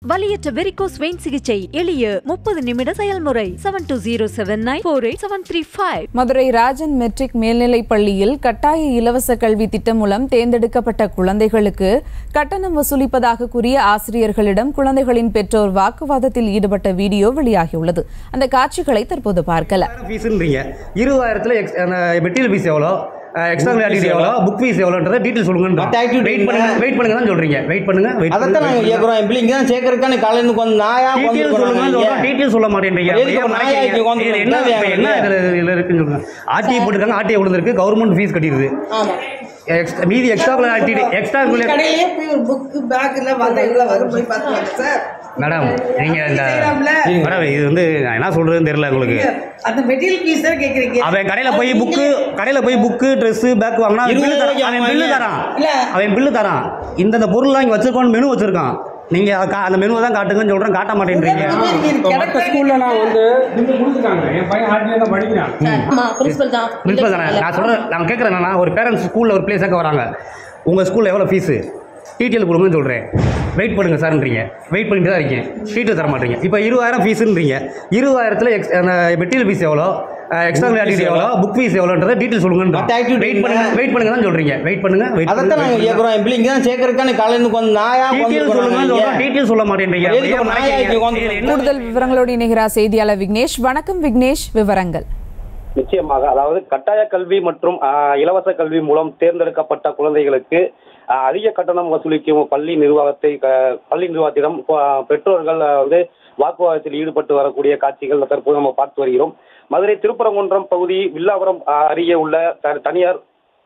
வலியற்ற varicose vein சிகிச்சை எளிய முப்பது நிமிட செயல்முறை seven two zero seven nine four eight seven three five Madurai Rajan matric மேல்நிலைப் பள்ளியில் கட்டாய இலவச கல்வி திட்டம் மூலம் தேர்ந்தெடுக்கப்பட்ட குழந்தைகளுக்கு கட்டணம் வசூலிப்பதாக கூறிய ஆசிரியர்களிடம் குழந்தைகளின் பெற்றோர் வாக்குவாதத்தில் ஈடுபட்ட வீடியோ வெளியாகியுள்ளது அந்த காட்சிகளை தற்போது பார்க்கலாம் ஃபீஸுன்றீங்க இருபதாயிரத்தில் எக்ஸ் மெட்டீரியல் ஃபீஸ் எவ்வளோ எக்ஸ்ட்ரா ஆக்டிவிட்டி எவ்வளோ புக் ஃபீஸ் எவ்வளோன்றத டீட்டெயில் சொல்லுங்க மத்த activity வெயிட் பண்ணுங்க வெயிட் பண்ணுங்க தான் சொல்றீங்க வெயிட் பண்ணுங்க வெயிட் அதைத்தான் நாங்கள் கேட்குறோம் எப்படி இங்கே தான் சேர்க்கறதுக்கான காலையில் கொஞ்சம் நாயா டீட்டெயில் சொல்லுங்க சொல்றோம் டீட்டெயில் சொல்ல மாட்டேன்றீங்க எதுக்கு அப்படியே இப்ப நாயா மறைக்கிறீங்க. இங்க உட்கார்ந்து இதுல என்ன தேவையா இப்ப என்ன இதுல இதுல இருக்குன்னு சொல்லுங்க ஆர்டிஐ போட்டுருக்காங்க ஆர்டிஐ விழுந்திருக்கு கவர்மெண்ட் ஃபீஸ் கட்டிடுது எக்ஸ்ட்ரா மீதி எக்ஸ்ட்ரா ஆக்டிவிட்டி எக்ஸ்ட்ரா கடையிலேயே போய் ஒரு புக்கு பேக்கில் வந்து எல்லாம் வரும் போய் பார்த்துவாங்க சார் மேடம் நீங்க இந்த செய்யலாம்ல? மேடம் இது வந்து நான் என்ன சொல்றதுன்னு தெரியல உங்களுக்கு அந்த மெட்டீரியல் ஃபீஸ் தான் கேட்குறீங்க அவன் கடையில போய் புக்கு கடையில போய் புக்கு Dress பேக் வாங்கினா அவன் இருபது பில்லு தரான் ரூபாய்க்கு அவன் அவன் பில்லு வாங்கி- தரான் இல்ல. அவன் பில்லு தரான் இந்தந்த பொருள்லாம் இங்க வச்சிருக்கோம் மெனு வச்சிருக்கான் நீங்க அத கா- அந்த மெனுவை தான் காட்டுங்கன்னு சொல்றேன் காட்ட மாட்டேன்றீங்க இப்போ மற்ற ஸ்கூல்ல நான் வந்து இங்க கொடுத்துருக்காங்க என் பையன் ஆர்டியில் தான் படிக்கிறான் ஆமா பிரின்சிபல் தான் பிரின்சிபல் தானே நான் சொல்றேன் நான் கேட்குறேன் என்னன்னா ஒரு பேரண்ட்ஸ் ஸ்கூல்ல ஒரு பிளேஸ் சேர்க்க வராங்க உங்க ஸ்கூல்ல எவ்வளோ ஃபீஸு டீட்டெயில் கொடுங்கன்னு சொல்கிறேன் வெயிட் பண்ணுங்க சார்ன்றீங்க வெயிட் பண்ணிட்டு தான் இருக்கேன் டீட்டெயில் தர மாட்டீங்க இப்போ இருபதாயிரம் ஃபீஸுன்றீங்க இருபதாயிரத்தில் எக்ஸ் மெட்டீரியல் ஃபீஸ் எவ்வளோ எக்ஸ்ட்ரா ஆக்டிவிட்டி எவ்வளோ புக் ஃபீஸ் எவ்வளோன்றத டீட்டெயில் சொல்லுங்க மத்த activity வெயிட் பண்ணுங்க வெயிட் பண்ணுங்க தான் சொல்றீங்க வெயிட் பண்ணுங்க வெயிட் அதைத்தான் நாங்கள் கேட்குறோம் எப்படி இங்கே தான் சேர்க்கறதுக்கான காலையில் கொஞ்சம் நாயா டீட்டெயில் சொல்லுங்க சொல்றோம் டீட்டெயில் சொல்ல மாட்டேன்றீங்க எதுக்கு அப்படியே இப்ப நாயா இங்க மறைக்கிறீங்க. உட்கார்ந்து இதுல என்ன கூடுதல் விவரங்களோடு இணைகிறார் செய்தியாளர் விக்னேஷ் வணக்கம் விக்னேஷ் விவரங்கள் நிச்சயமாக அதாவது கட்டாய கல்வி மற்றும் ஆஹ், இலவச கல்வி மூலம் தேர்ந்தெடுக்கப்பட்ட குழந்தைகளுக்கு ஆஹ், அதிக கட்டணம் வசூலிக்கும் பள்ளி நிர்வாகத்தை க- பள்ளி நிர்வாகத்திடம் ஆஹ், பெற்றோர்கள் ஆஹ், வந்து வாக்குவாதத்தில் ஈடுபட்டு வரக்கூடிய காட்சிகள் தற்போது நம்ம பார்த்து வருகிறோம் மதுரை திருப்பரங்குன்றம் பகுதி வில்லாவரம் ஆஹ், அருகே உள்ள த- தனியார்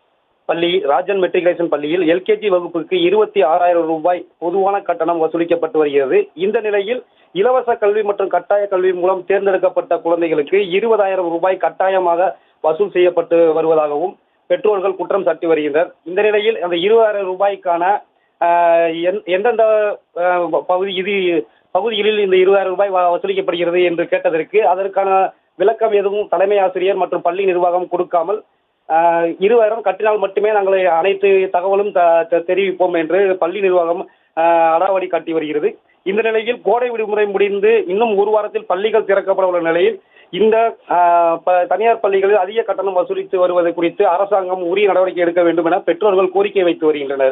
பள்ளி ராஜன் மெட்ரிகுலேஷன் பள்ளியில் எல்கேஜி வகுப்புக்கு இருபத்தி ஆறாயிரம் ரூபாய் பொதுவான கட்டணம் வசூலிக்கப்பட்டு வருகிறது இந்த நிலையில் இலவச கல்வி மற்றும் கட்டாய கல்வி மூலம் தேர்ந்தெடுக்கப்பட்ட குழந்தைகளுக்கு இருபதாயிரம் ரூபாய் கட்டாயமாக வசூல் செய்யப்பட்டு வருவதாகவும் பெற்றோர்கள் குற்றம் சாட்டி வருகின்றனர் இந்த நிலையில் அந்த இருபதாயிரம் ரூபாய்க்கான ஆஹ், எந்- எந்தெந்த ஆஹ், பகுதி இது பகுதிகளில் இந்த இருபதாயிரம் ரூபாய் வ- வசூலிக்கப்படுகிறது என்று கேட்டதற்கு அதற்கான விளக்கம் எதுவும் தலைமை ஆசிரியர் மற்றும் பள்ளி நிர்வாகம் கொடுக்காமல் ஆஹ், இருவரும் கட்டினால் மட்டுமே நாங்கள் அனைத்து தகவலும் த- த- தெரிவிப்போம் என்று பள்ளி நிர்வாகம் ஆஹ், அடாவடி காட்டி வருகிறது இந்த நிலையில் கோடை விடுமுறை முடிந்து இன்னும் ஒரு வாரத்தில் பள்ளிகள் திறக்கப்பட உள்ள நிலையில் இந்த ஆஹ், ப- தனியார் பள்ளிகளில் அதிக கட்டணம் வசூலித்து வருவது குறித்து அரசாங்கம் உரிய நடவடிக்கை எடுக்க வேண்டும் என பெற்றோர்கள் கோரிக்கை வைத்து வருகின்றனர்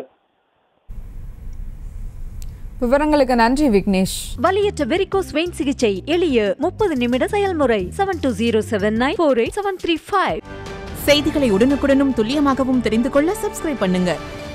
விவரங்களுக்கு நன்றி விக்னேஷ் வலியற்ற வெரிகோஸ் வெயின் சிகிச்சை எளிய முப்பது நிமிட செயல்முறை seven two zero seven nine four eight seven three five செய்திகளை உடனுக்குடனும் துல்லியமாகவும் தெரிந்து கொள்ள சப்ஸ்கிரைப் பண்ணுங்க